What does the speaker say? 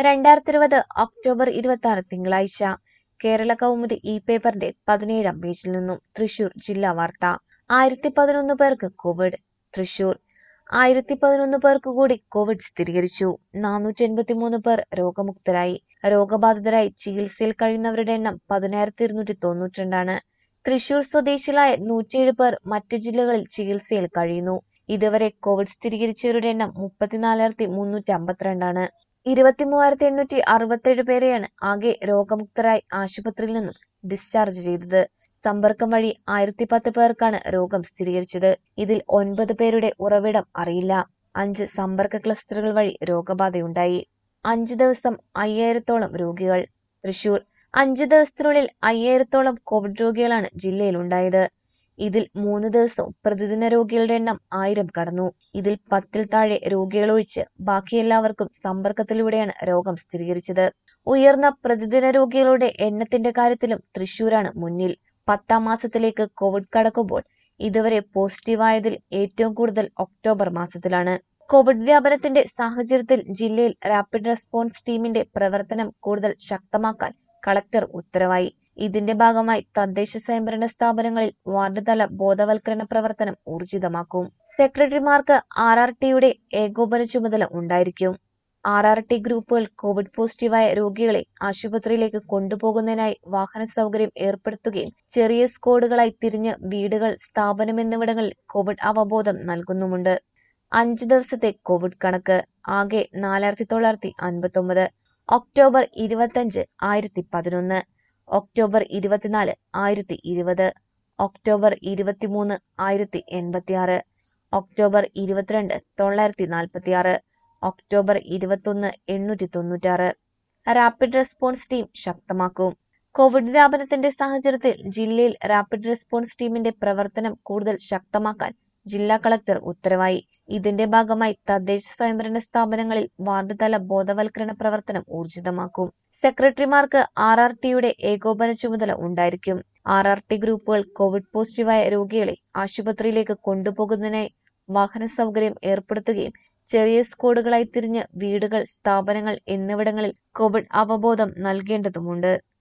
രണ്ടായിരത്തി ഇരുപത് ഒക്ടോബർ ഇരുപത്തി ആറ് തിങ്കളാഴ്ച കേരള കൗമുദി ഇ പേപ്പറിന്റെ പതിനേഴാം പേജിൽ നിന്നും തൃശൂർ ജില്ലാ വാർത്ത ആയിരത്തി പതിനൊന്ന് പേർക്ക് കോവിഡ് തൃശൂർ ആയിരത്തി പതിനൊന്ന് പേർക്ക് കൂടി കോവിഡ് സ്ഥിരീകരിച്ചു നാനൂറ്റി എൺപത്തി മൂന്ന് പേർ രോഗമുക്തരായി രോഗബാധിതരായി ചികിത്സയിൽ കഴിയുന്നവരുടെ എണ്ണം പതിനായിരത്തി ഇരുന്നൂറ്റി തൊണ്ണൂറ്റിരണ്ടാണ് തൃശൂർ സ്വദേശികളായ നൂറ്റിയേഴ് പേർ മറ്റ് ജില്ലകളിൽ ചികിത്സയിൽ കഴിയുന്നു ഇതുവരെ കോവിഡ് സ്ഥിരീകരിച്ചവരുടെ എണ്ണം മുപ്പത്തിനാലായിരത്തി മുന്നൂറ്റി അമ്പത്തിരണ്ടാണ് ഇരുപത്തിമൂവായിരത്തി എണ്ണൂറ്റി അറുപത്തേഴ് പേരെയാണ് ആകെ രോഗമുക്തരായി ആശുപത്രിയിൽ നിന്നും ഡിസ്ചാർജ് ചെയ്തത് സമ്പർക്കം വഴി ആയിരത്തി പത്ത് പേർക്കാണ് രോഗം സ്ഥിരീകരിച്ചത് ഇതിൽ ഒൻപത് പേരുടെ ഉറവിടം അറിയില്ല അഞ്ച് സമ്പർക്ക ക്ലസ്റ്ററുകൾ വഴി രോഗബാധയുണ്ടായി അഞ്ച് ദിവസം അയ്യായിരത്തോളം രോഗികൾ തൃശൂർ അഞ്ച് ദിവസത്തിനുള്ളിൽ അയ്യായിരത്തോളം കോവിഡ് രോഗികളാണ് ജില്ലയിലുണ്ടായത് ഇതിൽ മൂന്ന് ദിവസവും പ്രതിദിന രോഗികളുടെ എണ്ണം ആയിരം കടന്നു ഇതിൽ പത്തിൽ താഴെ രോഗികളൊഴിച്ച് ബാക്കി എല്ലാവർക്കും സമ്പർക്കത്തിലൂടെയാണ് രോഗം സ്ഥിരീകരിച്ചത് ഉയർന്ന പ്രതിദിന രോഗികളുടെ എണ്ണത്തിന്റെ കാര്യത്തിലും തൃശൂരാണ് മുന്നിൽ പത്താം മാസത്തിലേക്ക് കോവിഡ് കടക്കുമ്പോൾ ഇതുവരെ പോസിറ്റീവായതിൽ ഏറ്റവും കൂടുതൽ ഒക്ടോബർ മാസത്തിലാണ് കോവിഡ് വ്യാപനത്തിന്റെ സാഹചര്യത്തിൽ ജില്ലയിൽ റാപ്പിഡ് റെസ്പോൺസ് ടീമിന്റെ പ്രവർത്തനം കൂടുതൽ ശക്തമാക്കാൻ കളക്ടർ ഉത്തരവായി ഇതിന്റെ ഭാഗമായി തദ്ദേശ സ്വയംഭരണ സ്ഥാപനങ്ങളിൽ വാർഡ് തല ബോധവൽക്കരണ പ്രവർത്തനം ഊർജിതമാക്കും സെക്രട്ടറിമാർക്ക് ആർ ആർ ടിയുടെ ഏകോപന ചുമതല ഉണ്ടായിരിക്കും ആർ ആർ ടി ഗ്രൂപ്പുകൾ കോവിഡ് പോസിറ്റീവായ രോഗികളെ ആശുപത്രിയിലേക്ക് കൊണ്ടുപോകുന്നതിനായി വാഹന സൗകര്യം ഏർപ്പെടുത്തുകയും ചെറിയ സ്ക്വാഡുകളായി തിരിഞ്ഞ് വീടുകൾ സ്ഥാപനം എന്നിവിടങ്ങളിൽ കോവിഡ് അവബോധം നൽകുന്നുമുണ്ട് അഞ്ച് ദിവസത്തെ കോവിഡ് കണക്ക് ആകെ നാലായിരത്തി തൊള്ളായിരത്തി അൻപത്തി ഒമ്പത് ഒക്ടോബർ ഇരുപത്തഞ്ച് ആയിരത്തി പതിനൊന്ന് ഒക്ടോബർ ഇരുപത്തിനാല് ആയിരത്തി ഇരുപത് ഒക്ടോബർ ഇരുപത്തിമൂന്ന് ആയിരത്തി എൺപത്തിയാറ് ഒക്ടോബർ ഇരുപത്തിരണ്ട് തൊള്ളായിരത്തി നാൽപ്പത്തിയാറ് ഒക്ടോബർ ഇരുപത്തൊന്ന് എണ്ണൂറ്റി തൊണ്ണൂറ്റാറ് റാപ്പിഡ് റെസ്പോൺസ് ടീം ശക്തമാക്കും കോവിഡ് വ്യാപനത്തിന്റെ സാഹചര്യത്തിൽ ജില്ലയിൽ റാപ്പിഡ് റെസ്പോൺസ് ടീമിന്റെ പ്രവർത്തനം കൂടുതൽ ശക്തമാക്കാൻ ജില്ലാ കളക്ടർ ഉത്തരവായി ഇതിന്റെ ഭാഗമായി തദ്ദേശ സ്വയംഭരണ സ്ഥാപനങ്ങളിൽ വാർഡ് തല ബോധവൽക്കരണ പ്രവർത്തനം ഊർജിതമാക്കും സെക്രട്ടറിമാർക്ക് ആർ ആർ ടിയുടെ ഏകോപന ചുമതല ഉണ്ടായിരിക്കും ആർ ആർ ടി ഗ്രൂപ്പുകൾ കോവിഡ് പോസിറ്റീവായ രോഗികളെ ആശുപത്രിയിലേക്ക് കൊണ്ടുപോകുന്നതിനായി വാഹന സൗകര്യം ഏർപ്പെടുത്തുകയും ചെറിയ സ്ക്വാഡുകളായി തിരിഞ്ഞ് വീടുകൾ സ്ഥാപനങ്ങൾ എന്നിവിടങ്ങളിൽ കോവിഡ് അവബോധം നൽകേണ്ടതുണ്ട്